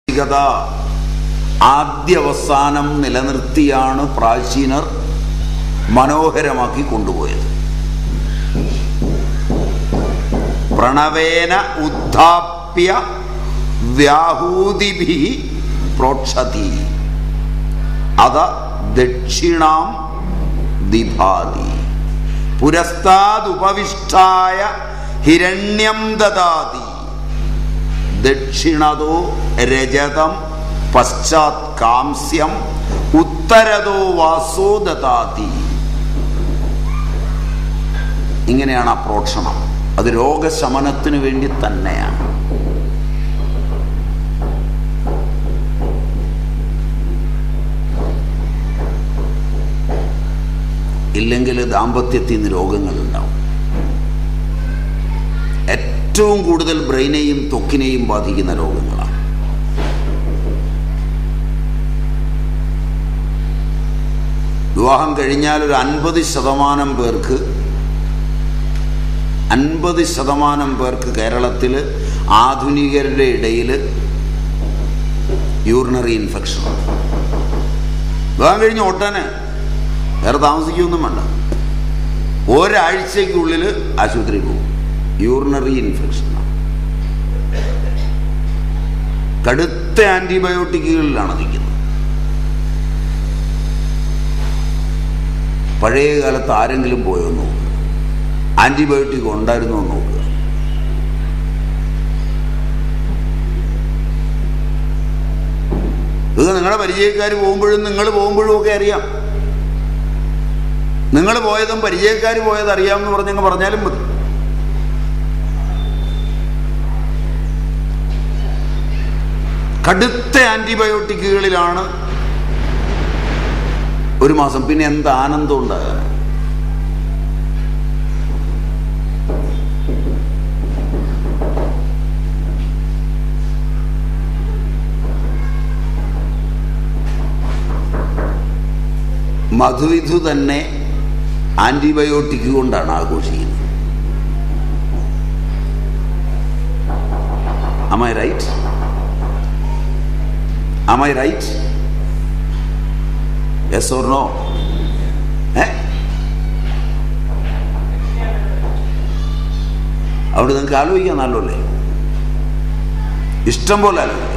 ികത ആദ്യവസാനം നിലനിർത്തിയാണ് പ്രാചീനർ മനോഹരമാക്കി കൊണ്ടുപോയത് പ്രണവേന ഉദ്ധാപ്യ വ്യാഹൂതിഭി പ്രോക്ഷതി അത ദക്ഷിണാം ദിഭാതി പുരസ്താദുപവിഷ്ടായ ഹിരണ്യം ദദാതി ദക്ഷിണതോ രജതം പശ്ചാത് കാംസ്യം ഉത്തരതോ വാസോ ദതാതി ഇങ്ങനെയാണ് ആ പ്രോക്ഷണം അത് രോഗശമനത്തിന് വേണ്ടി തന്നെയാണ് ഇല്ലെങ്കിൽ ദാമ്പത്യത്തിൽ നിന്ന് രോഗങ്ങൾ ഉണ്ടാവും ഏറ്റവും കൂടുതൽ ബ്രെയിനെയും ത്വക്കിനെയും ബാധിക്കുന്ന രോഗങ്ങളാണ് വിവാഹം കഴിഞ്ഞാൽ ഒരു അൻപത് ശതമാനം പേർക്ക് അൻപത് ശതമാനം പേർക്ക് കേരളത്തിൽ ആധുനികരുടെ ഇടയിൽ യൂറിനറി ഇൻഫെക്ഷൻ വിവാഹം കഴിഞ്ഞ് ഒട്ടനെ വേറെ താമസിക്കൊന്നും വേണ്ട ഒരാഴ്ചയ്ക്കുള്ളിൽ ആശുപത്രി പോകും യൂറിനറി ഇൻഫെക്ഷൻ കടുത്ത ആന്റിബയോട്ടിക്കുകളിലാണ് നിൽക്കുന്നത് പഴയ കാലത്ത് ആരെങ്കിലും പോയോ എന്ന് നോക്കുക ആന്റിബയോട്ടിക് ഉണ്ടായിരുന്നോ എന്ന് നോക്കുക ഇത് നിങ്ങളുടെ പരിചയക്കാർ പോകുമ്പോഴും നിങ്ങൾ പോകുമ്പോഴും ഒക്കെ അറിയാം നിങ്ങൾ പോയതും പരിചയക്കാർ പോയത് അറിയാമെന്ന് പറഞ്ഞങ്ങ് പറഞ്ഞാലും മതി കടുത്ത ആന്റിബയോട്ടിക്കുകളിലാണ് ഒരു മാസം പിന്നെ എന്ത് ആനന്ദം ഉണ്ടാകാൻ മധുവിധു തന്നെ ആന്റിബയോട്ടിക് കൊണ്ടാണ് ആഘോഷിക്കുന്നത് Am I right? Am I right? Yes or no? ഏ അവിടെ നിങ്ങൾക്ക് ആലോചിക്കാൻ നല്ലല്ലേ ഇഷ്ടം പോലെ ആലോചിക്കാം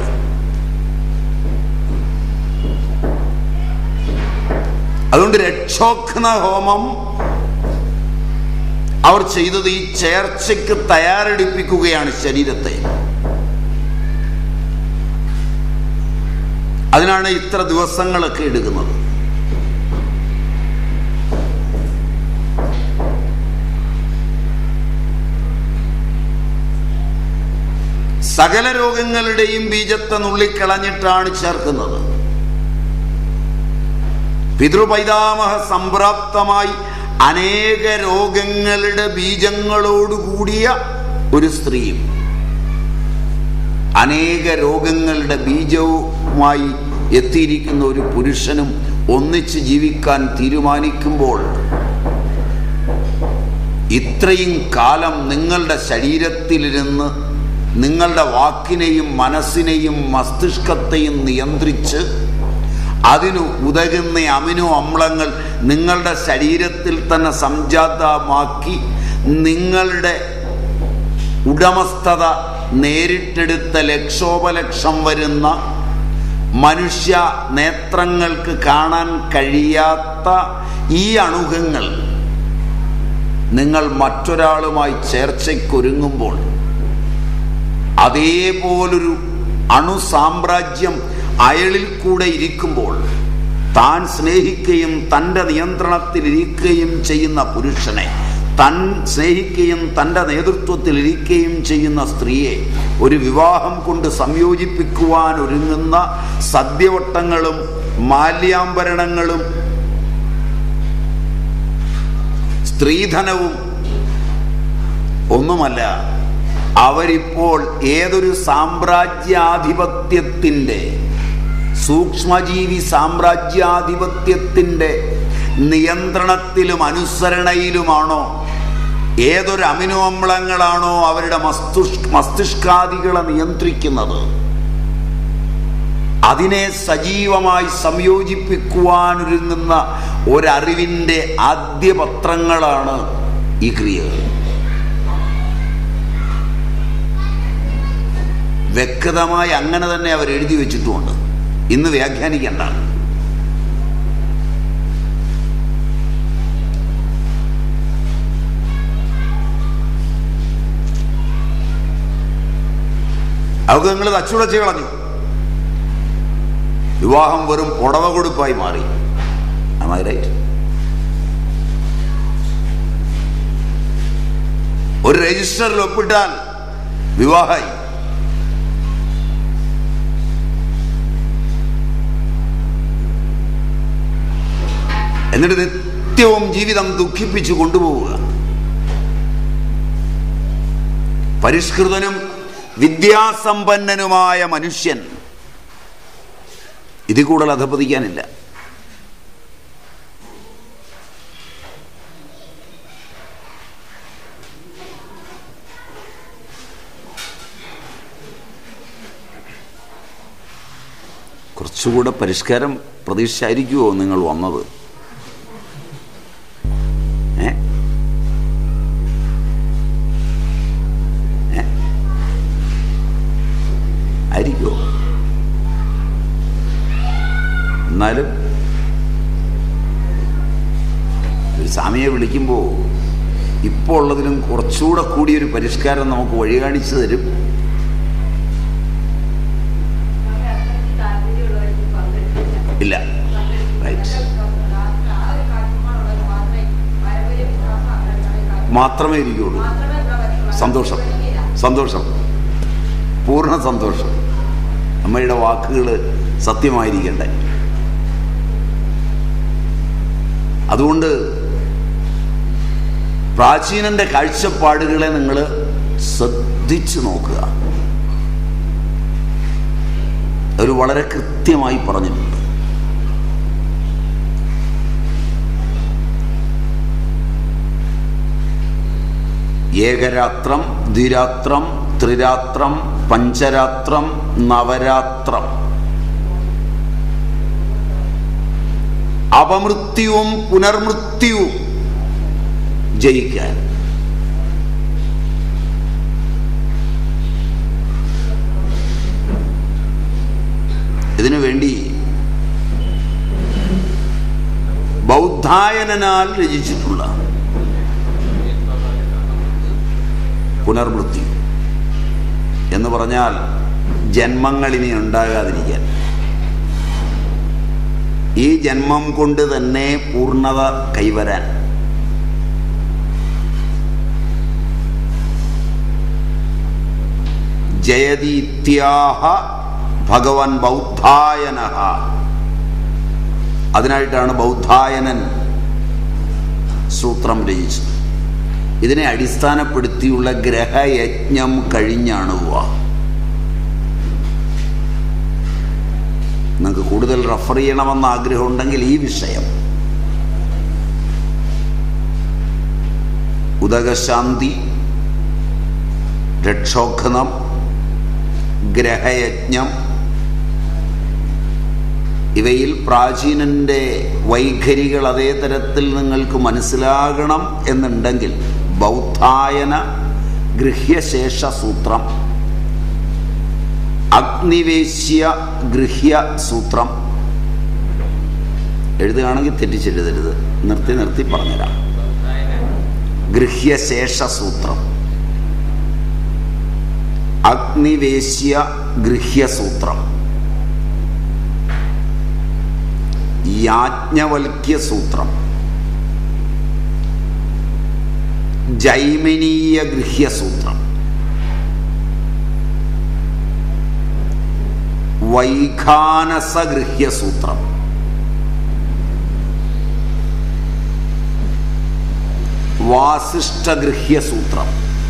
അതുകൊണ്ട് രക്ഷോഘ്ന ഹോമം അവർ ചെയ്തത് ഈ ചേർച്ചയ്ക്ക് തയ്യാറെടുപ്പിക്കുകയാണ് ശരീരത്തെ അതിനാണ് ഇത്ര ദിവസങ്ങളൊക്കെ എടുക്കുന്നത് സകല രോഗങ്ങളുടെയും ബീജത്തെ നുള്ളിക്കളഞ്ഞിട്ടാണ് ചേർക്കുന്നത് പിതൃപൈതാമഹ സംപ്രാപ്തമായി അനേക രോഗങ്ങളുടെ ബീജങ്ങളോടുകൂടിയ ഒരു സ്ത്രീയും അനേക രോഗങ്ങളുടെ ബീജവുമായി എത്തിയിരിക്കുന്ന ഒരു പുരുഷനും ഒന്നിച്ച് ജീവിക്കാൻ തീരുമാനിക്കുമ്പോൾ ഇത്രയും കാലം നിങ്ങളുടെ ശരീരത്തിലിരുന്ന് നിങ്ങളുടെ വാക്കിനെയും മനസ്സിനെയും മസ്തിഷ്കത്തെയും നിയന്ത്രിച്ച് അതിനു ഉതകുന്ന അമിനോ അമ്ലങ്ങൾ നിങ്ങളുടെ ശരീരത്തിൽ തന്നെ സംജാതമാക്കി നിങ്ങളുടെ ഉടമസ്ഥത നേരിട്ടെടുത്ത ലക്ഷോപലക്ഷം വരുന്ന മനുഷ്യ നേത്രങ്ങൾക്ക് കാണാൻ കഴിയാത്ത ഈ അണുഖങ്ങൾ നിങ്ങൾ മറ്റൊരാളുമായി ചേർച്ചയ്ക്കൊരുങ്ങുമ്പോൾ അതേപോലൊരു അണുസാമ്രാജ്യം അയളിൽ കൂടെ ഇരിക്കുമ്പോൾ താൻ സ്നേഹിക്കുകയും തൻ്റെ നിയന്ത്രണത്തിലിരിക്കുകയും ചെയ്യുന്ന പുരുഷനെ തൻ സ്നേഹിക്കുകയും തൻ്റെ നേതൃത്വത്തിൽ ഇരിക്കുകയും ചെയ്യുന്ന സ്ത്രീയെ ഒരു വിവാഹം കൊണ്ട് സംയോജിപ്പിക്കുവാൻ ഒരുങ്ങുന്ന സദ്യവട്ടങ്ങളും മാല്യാംബരണങ്ങളും സ്ത്രീധനവും ഒന്നുമല്ല അവരിപ്പോൾ ഏതൊരു സാമ്രാജ്യാധിപത്യത്തിൻ്റെ സൂക്ഷ്മജീവി സാമ്രാജ്യാധിപത്യത്തിൻ്റെ നിയന്ത്രണത്തിലും അനുസരണയിലുമാണോ ഏതൊരു അമിനോ അമ്ലങ്ങളാണോ അവരുടെ മസ്തുഷ് മസ്തിഷ്കാദികളെ നിയന്ത്രിക്കുന്നത് അതിനെ സജീവമായി സംയോജിപ്പിക്കുവാനൊരുങ്ങുന്ന ഒരറിവിൻ്റെ ആദ്യ പത്രങ്ങളാണ് ഈ ക്രിയകൾ വ്യക്തമായി അങ്ങനെ തന്നെ അവർ എഴുതി വെച്ചിട്ടുമുണ്ട് ഇന്ന് വ്യാഖ്യാനിക്കേണ്ട അവർക്ക് നിങ്ങൾ തച്ചുടച്ച് കളഞ്ഞു വിവാഹം വെറും പുടവ കൊടുപ്പായി മാറി Am I right? ഒരു രജിസ്റ്ററിൽ ഒപ്പിട്ടാൽ വിവാഹമായി എന്നിട്ട് നിത്യവും ജീവിതം ദുഃഖിപ്പിച്ചു കൊണ്ടുപോവുക പരിഷ്കൃതനും വിദ്യാസമ്പന്നനുമായ മനുഷ്യൻ ഇതിൽ കൂടുതൽ അധപ്പതിക്കാനില്ല കുറച്ചുകൂടെ പരിഷ്കാരം പ്രതീക്ഷിച്ചായിരിക്കുമോ നിങ്ങൾ വന്നത് ഏ ഏ? ആയിരിക്കുമോ എന്നാലും ഒരു സ്വാമിയെ വിളിക്കുമ്പോൾ ഇപ്പോൾ ഉള്ളതിലും കുറച്ചുകൂടെ കൂടിയൊരു പരിഷ്കാരം നമുക്ക് വഴി കാണിച്ചു തരും ഇല്ല റൈറ്റ് മാത്രമേ ഇരിക്കുള്ളൂ സന്തോഷം സന്തോഷം പൂർണ്ണ സന്തോഷം അമ്മയുടെ വാക്കുകൾ സത്യമായിരിക്കണ്ടേ അതുകൊണ്ട് പ്രാചീനന്റെ കാഴ്ചപ്പാടുകളെ നിങ്ങൾ ശ്രദ്ധിച്ചു നോക്കുക ഒരു വളരെ കൃത്യമായി പറഞ്ഞിട്ടുണ്ട് ഏകരാത്രം ദ്വിരാത്രം ത്രിരാത്രം പഞ്ചരാത്രം നവരാത്രം അപമൃത്യുവും പുനർമൃത്യുവും ജയിക്കാൻ ഇതിനു വേണ്ടി ബൗദ്ധായനാൽ രചിച്ചിട്ടുള്ള പുനർമൃത്യു എന്ന് പറഞ്ഞാൽ ജന്മങ്ങൾ ഇനി ഉണ്ടാകാതിരിക്കാൻ ഈ ജന്മം കൊണ്ട് തന്നെ പൂർണ്ണത കൈവരാൻ ജയതീത്യാഹ ഭഗവാൻ ബൗദ്ധായന അതിനായിട്ടാണ് ബൗദ്ധായനൻ സൂത്രം രചിച്ചത് ഇതിനെ അടിസ്ഥാനപ്പെടുത്തിയുള്ള ഗ്രഹയജ്ഞം കഴിഞ്ഞാണ് വിവാഹം നിങ്ങൾക്ക് കൂടുതൽ റെഫർ ചെയ്യണമെന്ന് ആഗ്രഹമുണ്ടെങ്കിൽ ഈ വിഷയം ഉദകശാന്തി രക്ഷോഘനം ഗ്രഹയജ്ഞം ഇവയിൽ പ്രാചീനന്റെ വൈഖരികൾ അതേ തരത്തിൽ നിങ്ങൾക്ക് മനസ്സിലാകണം എന്നുണ്ടെങ്കിൽ ബൗദ്ധായന ഗൃഹ്യശേഷ സൂത്രം അഗ്നിവേശ്യ ഗൃഹ്യ സൂത്രം എഴുതുകയാണെങ്കിൽ തെറ്റിച്ചെഴുതരുത് നിർത്തി നിർത്തി പറഞ്ഞുതരാം ഗൃഹ്യശേഷ സൂത്രം അഗ്നിവേശ്യ ഗൃഹ്യസൂത്രം യാജ്ഞവൽക്യ സൂത്രം ജൈമിനീയ ഗൃഹ്യസൂത്രം വൈഖാനസ ഗൃഹ്യസൂത്രം വാസിഷ്ഠ ഗൃഹ്യസൂത്രം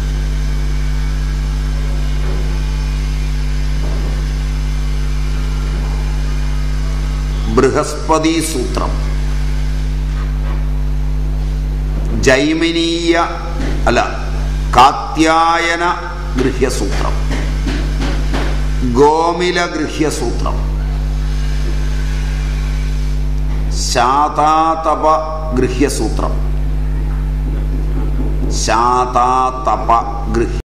ബൃഹസ്പതി സൂത്രം ജൈമിനീയ അല്ല കാത്യായന ഗൃഹ്യസൂത്രം ഗോമില ഗൃഹ്യസൂത്രം ശാതാതപ ഗൃഹ്യസൂത്രം ശാതാതപ ഗൃഹ്യ